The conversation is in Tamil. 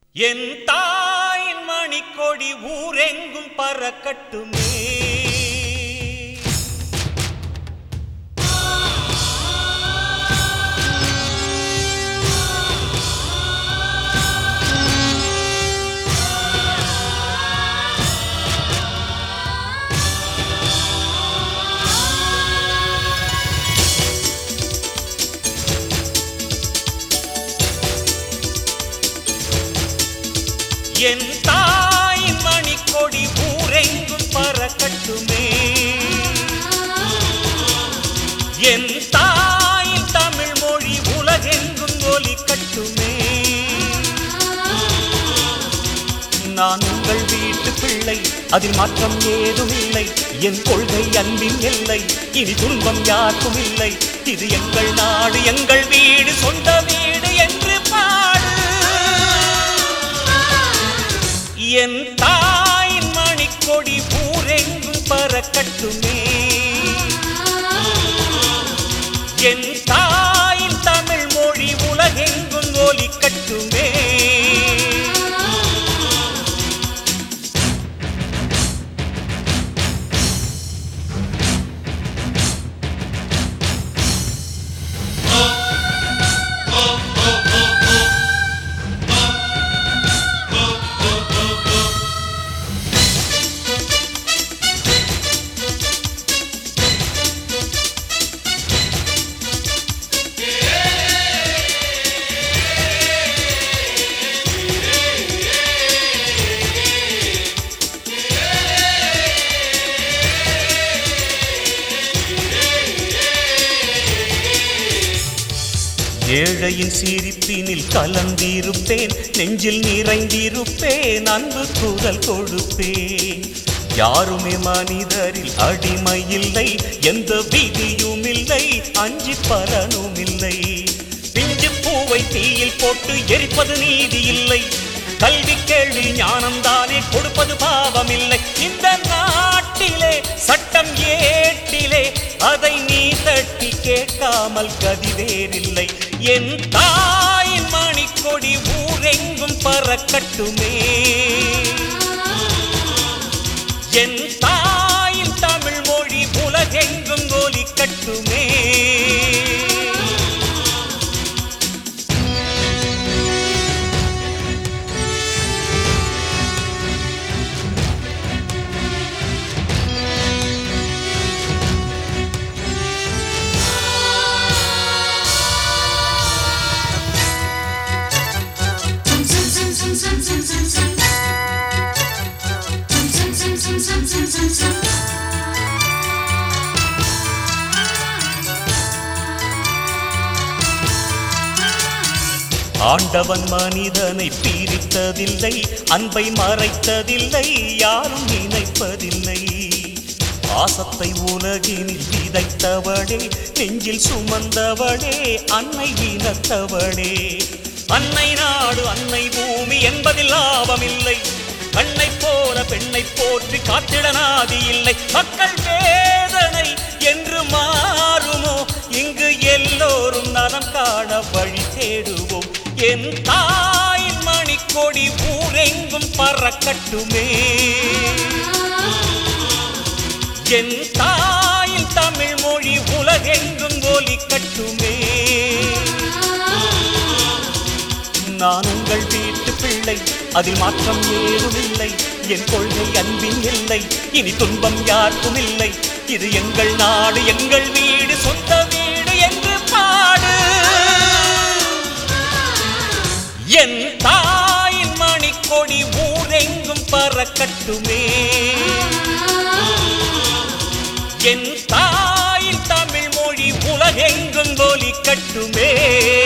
என் தாயின் மணிக்கொடி ஊரெங்கும் பறக்கட்டுமே என் தாயின் மணிக்கொடி ஊரெங்கும் பறக்கட்டுமே என் தாயின் தமிழ் மொழி உலகெங்கும் ஒலிக்கட்டுமே நான் உங்கள் வீட்டு பிள்ளை அதில் மாற்றம் ஏதும் இல்லை என் கொள்கை அன்பின் எல்லை இனி துன்பம் யாருக்கும் இல்லை இது எங்கள் நாடு எங்கள் வீடு சொந்த வீடு என்று பாடு என் தாயின் மணிக்கொடி ஊரெங்கும் பறக்கட்டுமே என் தாயின் தமிழ் மொழி உலகெங்கும் ஒலிக்கட்டுமே ஏழையின் சிரிப்பினில் கலந்திருப்பேன் நெஞ்சில் நிறைந்திருப்பேன் அன்பு குரல் கொடுப்பேன் யாருமே மனிதரில் அடிமை இல்லை எந்த விதியும் இல்லை அஞ்சி பலனும் இல்லை பிஞ்சு பூவை தீயில் போட்டு எரிப்பது நீதி இல்லை கல்வி கேள்வி ஞானம் தானே கொடுப்பது பாவம் இல்லை இந்த நாட்டிலே சட்டம் ஏட்டிலே அதை நீ தட்டி கேட்காமல் கதி வேறில்லை என் தாயின் மணிக்கொடி ஊரெங்கும் பறக்கட்டுமே என் தாயின் தமிழ் மொழி உலகெங்கும் ஒலிக்கட்டுமே ஆண்டவன் மனிதனை பிரித்ததில்லை அன்பை மறைத்ததில்லை யாரும் நினைப்பதில்லை பாசத்தை உலகினில் விதைத்தவளே நெஞ்சில் சுமந்தவளே அன்னை இனத்தவளே அன்னை நாடு அன்னை பூமி என்பதில் லாபமில்லை கண்ணை போல பெண்ணை போற்றி காத்திட நாதி இல்லை மக்கள் வேதனை என்று மாறுமோ இங்கு எல்லோரும் நலம் காண வழி தேடுவோம் என் தாயின் மணிக்கொடி ஊரெங்கும் பறக்கட்டுமே என் தாயின் தமிழ் மொழி உலகெங்கும் ஒலிக்கட்டுமே நான் உங்கள் வீட்டு பிள்ளை அதில் மாற்றம் ஏதும் இல்லை என் கொள்கை அன்பின் இல்லை இனி துன்பம் யாருக்கும் இல்லை இது எங்கள் நாடு எங்கள் வீடு சொந்த வீடு என்று பாடு என் தாயின் மணிக்கொடி ஊரெங்கும் பறக்கட்டுமே என் தாயின் தமிழ் மொழி உலகெங்கும் ஒலிக்கட்டுமே